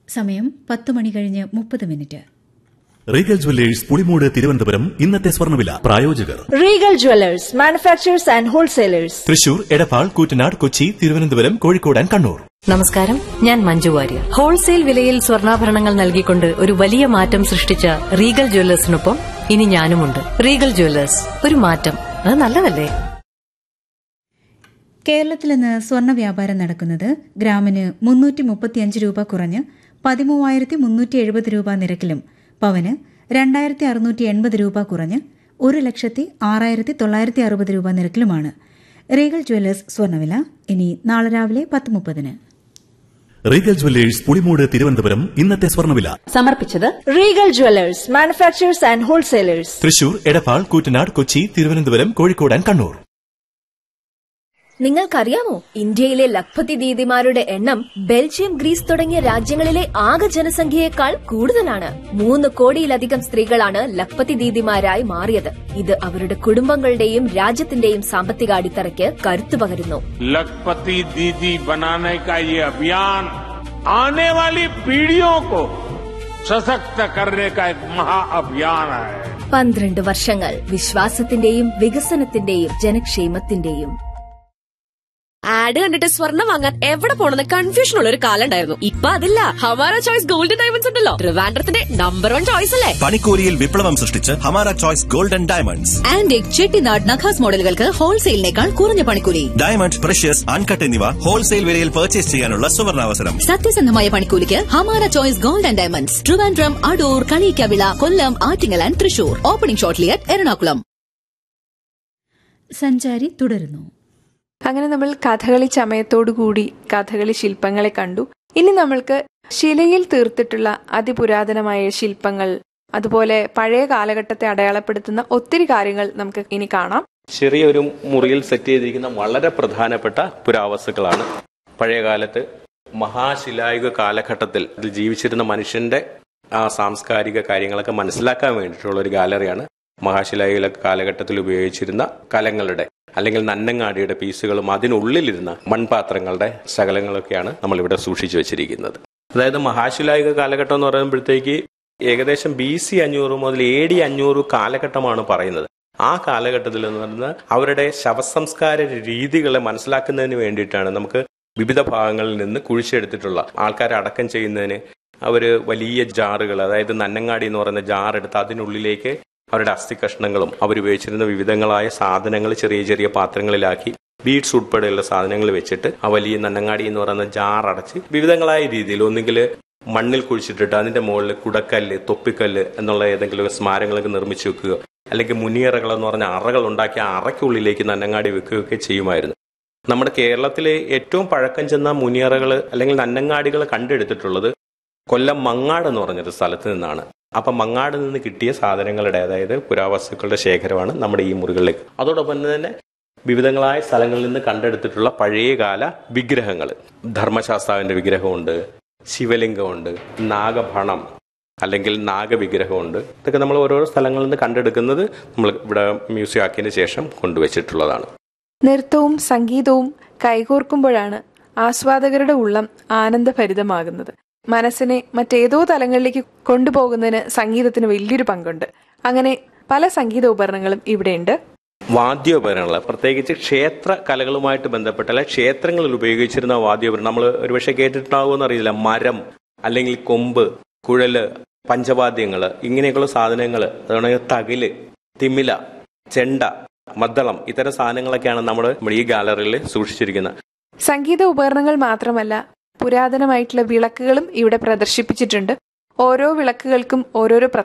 സമയം പത്ത് മണി കഴിഞ്ഞ് മുപ്പത് minute Regal Jewellers Pulimoodu Thiruvananthapuram ഇന്നത്തെ സ്വർണ്ണവില പ്രായോജകർ Regal Jewellers manufacturers and wholesalers Thrissur Edappal Koottanad Kochi Thiruvananthapuram Kozhikode and Kannur നമസ്കാരം ഞാൻ മഞ്ജു വാര്യർ ഹോൾസെയിൽ വിലയിൽ സ്വർണ്ണാഭരണങ്ങൾ നൽകിക്കൊണ്ട് ഒരു വലിയ മാറ്റം സൃഷ്ടിച്ച റീഗൽ ജ്വല്ലേഴ്സിനൊപ്പം ഇനി ഞാനുമുണ്ട് റീഗൽ ജ്വല്ലേഴ്സ് ഒരു മാറ്റം അത് നല്ലതല്ലേ കേരളത്തിൽ ഇന്ന് സ്വർണ്ണ വ്യാപാരം നടക്കുന്നത് ഗ്രാമിന് മുന്നൂറ്റി മുപ്പത്തിയഞ്ച് രൂപ കുറഞ്ഞ് പതിമൂവായിരത്തി മുന്നൂറ്റി എഴുപത് രൂപ നിരക്കിലും പവന് രണ്ടായിരത്തി അറുന്നൂറ്റി എൺപത് രൂപ കുറഞ്ഞ് ഒരു ലക്ഷത്തി ആറായിരത്തി തൊള്ളായിരത്തി അറുപത് രൂപ നിരക്കിലുമാണ് റീഗൽ ജ്വല്ലേഴ്സ് സ്വർണ്ണവില ഇനി നാളെ രാവിലെ പത്ത് മുപ്പതിന് റീഗൽ ജുവല്ലേഴ്സ് പുളിമൂട് തിരുവനന്തപുരം ഇന്നത്തെ സ്വർണ്ണവില സമർപ്പിച്ചത് Regal Jewellers manufacturers and wholesalers Thrissur Edappal Koottanad Kochi Thiruvananthapuram Kozhikode and Kannur നിങ്ങൾക്കറിയാമോ ഇന്ത്യയിലെ ലഖ്പതി ദീദിമാരുടെ എണ്ണം ബെൽജിയം ഗ്രീസ് തുടങ്ങിയ രാജ്യങ്ങളിലെ ആകെ ജനസംഖ്യയേക്കാൾ കൂടുതലാണ് മൂന്ന് കോടിയിലധികം സ്ത്രീകളാണ് ലഖ്പതി ദീദിമാരായി മാറിയത് ഇത് അവരുടെ കുടുംബങ്ങളുടെയും രാജ്യത്തിന്റെയും സാമ്പത്തിക അടിത്തറയ്ക്ക് കരുത്തു പകരുന്നു लखपति दीदी बनाने का ये अभियान आने वाली पीढ़ियों को सशक्त करने का एक महाअभियान है പന്ത്രണ്ട് വർഷങ്ങൾ വിശ്വാസത്തിന്റെയും വികസനത്തിന്റെയും ജനക്ഷേമത്തിന്റെയും ആഡ് കണ്ടിട്ട് സ്വർണ്ണം വാങ്ങാൻ എവിടെ പോണെന്ന് കൺഫ്യൂഷൻ ഉള്ള ഒരു കാലം ഉണ്ടായിരുന്നു ഇപ്പൊ അതില്ല ഹമാര ചോയ്സ് ഗോൾഡൻ ഡയമണ്ട്സ് ഉണ്ടല്ലോ ട്രിവാൻഡ്രത്തിന്റെ നമ്പർ വൺ ചോയ്സ് അല്ലേ പണിക്കൂലിയിൽ വിപ്ലവം സൃഷ്ടിച്ച് Hamara choice golden diamonds antique Chettinad Nakas മോഡലുകൾക്ക് ഹോൾസെയിലിനേക്കാൾ കുറഞ്ഞ പണിക്കൂലി ഡയമണ്ട് പ്രഷ്യസ് അൺകട്ട് എന്നിവ ഹോൾസെയിൽ വിലയിൽ പർച്ചേസ് ചെയ്യാനുള്ള സുവർണാവസരം സത്യസന്ധമായ പണിക്കൂലിക്ക് Hamara choice gold and diamonds Trivandrum Adoor Kaliyikkavila Kollam Attingal and Thrissur opening shortly at Ernakulam സഞ്ചാരി തുടരുന്നു അങ്ങനെ നമ്മൾ കഥകളി ചമയത്തോടുകൂടി കഥകളി ശില്പങ്ങളെ കണ്ടു ഇനി നമ്മൾക്ക് ശിലയിൽ തീർത്തിട്ടുള്ള അതിപുരാതനമായ ശില്പങ്ങൾ അതുപോലെ പഴയ കാലഘട്ടത്തെ അടയാളപ്പെടുത്തുന്ന ഒത്തിരി കാര്യങ്ങൾ നമുക്ക് ഇനി കാണാം ചെറിയൊരു മുറിയിൽ സെറ്റ് ചെയ്തിരിക്കുന്ന വളരെ പ്രധാനപ്പെട്ട പുരാവസ്തുക്കളാണ് പഴയകാലത്ത് മഹാശിലായുഗ കാലഘട്ടത്തിൽ ഇതിൽ ജീവിച്ചിരുന്ന മനുഷ്യന്റെ ആ സാംസ്കാരിക കാര്യങ്ങളൊക്കെ മനസ്സിലാക്കാൻ വേണ്ടിയിട്ടുള്ള ഒരു ഗാലറിയാണ് മഹാശിലായുഗ കാലഘട്ടത്തിൽ ഉപയോഗിച്ചിരുന്ന കലങ്ങളുടെ അല്ലെങ്കിൽ നന്നങ്ങാടിയുടെ പീസുകളും അതിനുള്ളിലിരുന്ന മൺപാത്രങ്ങളുടെ ശകലങ്ങളൊക്കെയാണ് നമ്മളിവിടെ സൂക്ഷിച്ചു വെച്ചിരിക്കുന്നത് അതായത് മഹാശിലായുഗ കാലഘട്ടം എന്ന് പറയുമ്പോഴത്തേക്ക് ഏകദേശം ബി സി അഞ്ഞൂറ് മുതൽ എ ഡി അഞ്ഞൂറ് കാലഘട്ടമാണ് പറയുന്നത് ആ കാലഘട്ടത്തിൽ എന്ന് പറയുന്നത് അവരുടെ ശവസംസ്കാര രീതികളെ മനസ്സിലാക്കുന്നതിന് വേണ്ടിയിട്ടാണ് നമുക്ക് വിവിധ ഭാഗങ്ങളിൽ നിന്ന് കുഴിച്ചെടുത്തിട്ടുള്ള ആൾക്കാരെ അടക്കം ചെയ്യുന്നതിന് അവർ വലിയ ജാറുകൾ അതായത് നന്നങ്ങാടി എന്ന് പറയുന്ന ജാർ എടുത്ത് അതിനുള്ളിലേക്ക് അവരുടെ അസ്ഥി കഷ്ണങ്ങളും അവരുപയോഗിച്ചിരുന്ന വിവിധങ്ങളായ സാധനങ്ങൾ ചെറിയ ചെറിയ പാത്രങ്ങളിലാക്കി ബീഡ്സ് ഉൾപ്പെടെയുള്ള സാധനങ്ങൾ വെച്ചിട്ട് ആ വലിയ നന്നങ്ങാടി എന്ന് പറയുന്ന ജാർ അടച്ച് വിവിധങ്ങളായ രീതിയിൽ ഒന്നുകിൽ മണ്ണിൽ കുഴിച്ചിട്ടിട്ട് അതിന്റെ മുകളിൽ കുടക്കല്ല് തൊപ്പിക്കല്ല് എന്നുള്ള ഏതെങ്കിലും സ്മാരകങ്ങളൊക്കെ നിർമ്മിച്ചു വെക്കുക അല്ലെങ്കിൽ മുനിയറകൾ എന്ന് പറഞ്ഞ അറകൾ ഉണ്ടാക്കി ആ അറയ്ക്കുള്ളിലേക്ക് നന്നങ്ങാടി വെക്കുകയൊക്കെ ചെയ്യുമായിരുന്നു നമ്മുടെ കേരളത്തിലെ ഏറ്റവും പഴക്കം ചെന്ന മുനിയറകൾ അല്ലെങ്കിൽ നന്നങ്ങാടികൾ കണ്ടെടുത്തിട്ടുള്ളത് കൊല്ലം മങ്ങാട് എന്ന് പറഞ്ഞൊരു സ്ഥലത്ത് നിന്നാണ് അപ്പൊ മങ്ങാട് നിന്ന് കിട്ടിയ സാധനങ്ങളുടെ അതായത് പുരാവസ്തുക്കളുടെ ശേഖരമാണ് നമ്മുടെ ഈ മുറികളിലേക്ക് അതോടൊപ്പം തന്നെ വിവിധങ്ങളായ സ്ഥലങ്ങളിൽ നിന്ന് കണ്ടെടുത്തിട്ടുള്ള പഴയകാല വിഗ്രഹങ്ങൾ ധർമ്മശാസ്താവിന്റെ വിഗ്രഹമുണ്ട് ശിവലിംഗമുണ്ട് നാഗഭണം അല്ലെങ്കിൽ നാഗവിഗ്രഹമുണ്ട് ഇതൊക്കെ നമ്മൾ ഓരോരോ സ്ഥലങ്ങളിൽ നിന്ന് കണ്ടെടുക്കുന്നത് നമ്മൾ ഇവിടെ മ്യൂസിയം ആക്കിയതിന് ശേഷം കൊണ്ടുവച്ചിട്ടുള്ളതാണ് നൃത്തവും സംഗീതവും കൈകോർക്കുമ്പോഴാണ് ആസ്വാദകരുടെ ഉള്ളം ആനന്ദഭരിതമാകുന്നത് മനസ്സിനെ മറ്റേതോ തലങ്ങളിലേക്ക് കൊണ്ടുപോകുന്നതിന് സംഗീതത്തിന് വലിയൊരു പങ്കുണ്ട് അങ്ങനെ പല സംഗീത ഉപകരണങ്ങളും ഇവിടെയുണ്ട് വാദ്യോപകരണങ്ങൾ പ്രത്യേകിച്ച് ക്ഷേത്ര കലകളുമായിട്ട് ബന്ധപ്പെട്ട അല്ലെ ക്ഷേത്രങ്ങളിൽ ഉപയോഗിച്ചിരുന്ന വാദ്യോപകരണം നമ്മൾ ഒരുപക്ഷെ കേട്ടിട്ടുണ്ടാകുമെന്ന് അറിയില്ല മരം അല്ലെങ്കിൽ കൊമ്പ് കുഴല് പഞ്ചവാദ്യങ്ങൾ ഇങ്ങനെയൊക്കെയുള്ള സാധനങ്ങൾ അതാണ് തകില് തിമില ചെണ്ട മദ്ദളം ഇത്തരം സാധനങ്ങളൊക്കെയാണ് നമ്മൾ നമ്മുടെ ഈ ഗാലറിയിൽ സൂക്ഷിച്ചിരിക്കുന്നത് സംഗീത ഉപകരണങ്ങൾ മാത്രമല്ല പുരാതനമായിട്ടുള്ള വിളക്കുകളും ഇവിടെ പ്രദർശിപ്പിച്ചിട്ടുണ്ട് ഓരോ വിളക്കുകൾക്കും ഓരോരോ